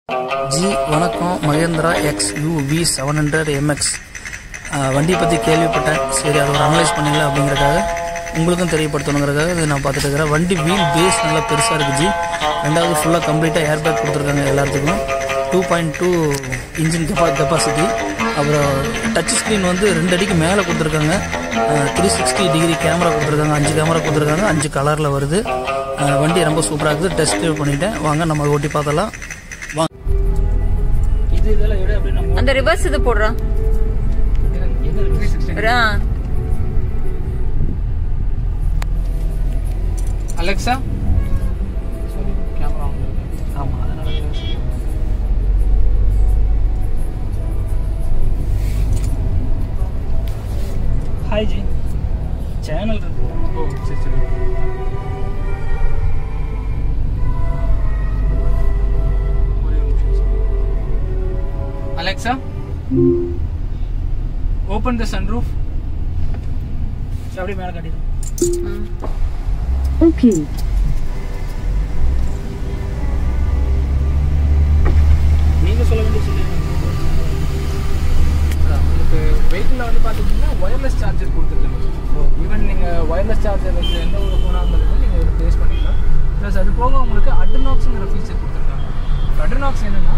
G வணக்கம் Mahindra X U V seven hundred MX வண்டியை பற்றி கேள்விப்பட்டேன் சரி அதை ஒரு அனலைஸ் பண்ணிங்களா அப்படிங்கிறதுக்காக உங்களுக்கும் தெரியப்படுத்தணுங்கிறதுக்காக இது நான் பார்த்துட்டு இருக்கிறேன் வண்டி வீல் பேஸ் நல்லா பெருசாக இருக்குது ஜி ரெண்டாவது ஃபுல்லாக கம்ப்ளீட்டாக ஏர் பேக் கொடுத்துருக்காங்க எல்லாத்துக்கும் டூ பாயிண்ட் டூ இன்ஜின் கெப்பா கெப்பாசிட்டி அப்புறம் டச் ஸ்க்ரீன் வந்து ரெண்டு அடிக்கு மேலே கொடுத்துருக்காங்க த்ரீ சிக்ஸ்டி டிகிரி கேமரா கொடுத்துருக்காங்க அஞ்சு கேமரா கொடுத்துருக்காங்க அஞ்சு கலரில் வருது அஹ் வண்டி ரொம்ப சூப்பராக இருக்குது டெஸ்ட் ட்ரைவ் பண்ணிட்டேன் வாங்க நம்ம அதை ஓட்டி பார்த்தலாம் வாங்க இது இதெல்லாம் விட அப்படியே நம்ம அந்த ரிவர்ஸ் இது போடுறான் ஆ. அலெக்சா சாரி கேமரா ஆமாம் அதனால ஹாய் ஜி சேனல் இருக்கு ஓ சரி சரி ஒரே ஒரு நிமிஷம் அலெக்சா ஓப்பன் த சன்ரூஃப் சரி, அப்படியே மேலே காட்டிடு ம். நீங்கள் சொல்ல வேண்டிய சொல்லி அதான், உங்களுக்கு வெஹிக்கிளில் வந்து பார்த்தீங்கன்னா ஒயர்லெஸ் சார்ஜர் கொடுத்துருக்காங்க ஸோ ஈவன் நீங்கள் ஒயர்லெஸ் சார்ஜர் வச்சு எந்த ஒரு ஃபோனாக இருந்தாலும் நீங்கள் இதில் ப்ளேஸ் பண்ணிக்கலாம் ப்ளஸ் அது போக உங்களுக்கு அட்ரினாக்ஸுங்கிற ஃபீச்சர் கொடுத்துருக்காங்க அட்ரினாக்ஸ் என்னென்னா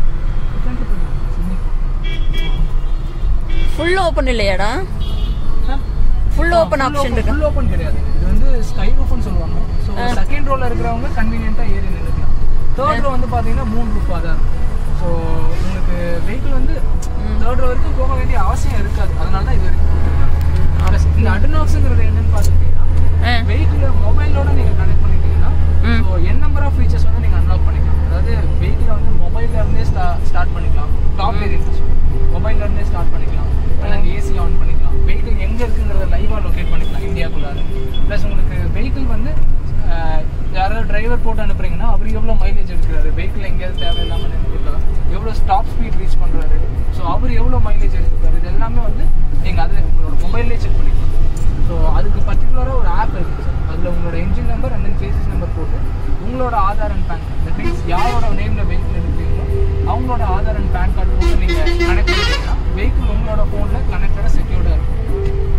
ஃபுல் ஓபன் இல்லையாடா ஃபுல் ஓபன் ஆப்ஷன் இருக்கு ஃபுல் ஓப்பன் கிடையாது இது வந்து ஸ்கை ரூஃப்னு சொல்லுவாங்க ஸோ செகண்ட் ரோல இருக்கிறவங்க கன்வீனியன்ட்டாக ஏறி நின்றுக்கலாம் தேர்ட் ரோ வந்து பார்த்தீங்கன்னா மூணு ரூஃபாக தான் இருக்கும் ஸோ உங்களுக்கு வெஹிக்கிள் வந்து தேர்ட் ரோ வரைக்கும் போக வேண்டிய அவசியம் இருக்காது அதனால தான் இது வரைக்கும் கொடுத்துருக்காங்க Plus இந்த அட்னாக்ஸுங்கிறது என்னன்னு பார்த்துக்கிட்டீங்கன்னா ஆ. வெஹிக்கிள் மொபைலோட நீங்கள் கனெக்ட் பண்ணிட்டீங்கன்னா ம். ஸோ என் நம்பர் ஆஃப் ஃபீச்சர்ஸ் வந்து நீங்கள் அன்லாக் பண்ணிக்கலாம் அதாவது வெஹிக்கிளை வந்து மொபைல்ல இருந்தே ஸ்டார்ட் பண்ணிக்கலாம் டாப் வேரியன்ட் மொபைல்ல இருந்தே ஸ்டார்ட் பண்ணிக்கலாம் நாங்கள் ஏசி ஆன் பண்ணிக்கலாம் வெஹிக்கிள் எங்கே இருக்குங்கிறத லைவாக லொக்கேட் பண்ணிக்கலாம் இந்தியாக்குள்ளார ப்ளஸ் உங்களுக்கு வெஹிக்கிள் வந்து ஆஹ், யாராவது டிரைவர் போட்டு அனுப்புறீங்கன்னா அவர் எவ்வளோ மைலேஜ் எடுக்கிறாரு வெஹிக்கிள் எங்கேயாவது தேவையில்லாமல் நின்றுக்கலாம் எவ்வளோ ஸ்டாப் ஸ்பீட் ரீச் பண்ணுறாரு ஸோ அவர் எவ்வளோ மைலேஜ் எடுத்துக்கிறாரு இது எல்லாமே வந்து நீங்கள் அதை உங்களோட மொபைல்லே செக் பண்ணிக்கலாம் ஸோ அதுக்கு பர்டிகுலராக ஒரு ஆப் இருக்குது சார் அதில் உங்களோட engine number and then chassis number போட்டு உங்களோட Aadhaar and PAN card that means யாரோட நேமில் வெஹிக்கிள் எடுக்கிறீங்களோ அவங்களோட ஆதார் அண்ட் பேன் கார்டு போட்டு நீங்கள் கனெக்ட் பண்ணிட்டீங்கன்னா வெஹிக்கிள் உங்களோட ஃபோனில் கனெக்டடாக செக்யூர்டாக இருக்கும்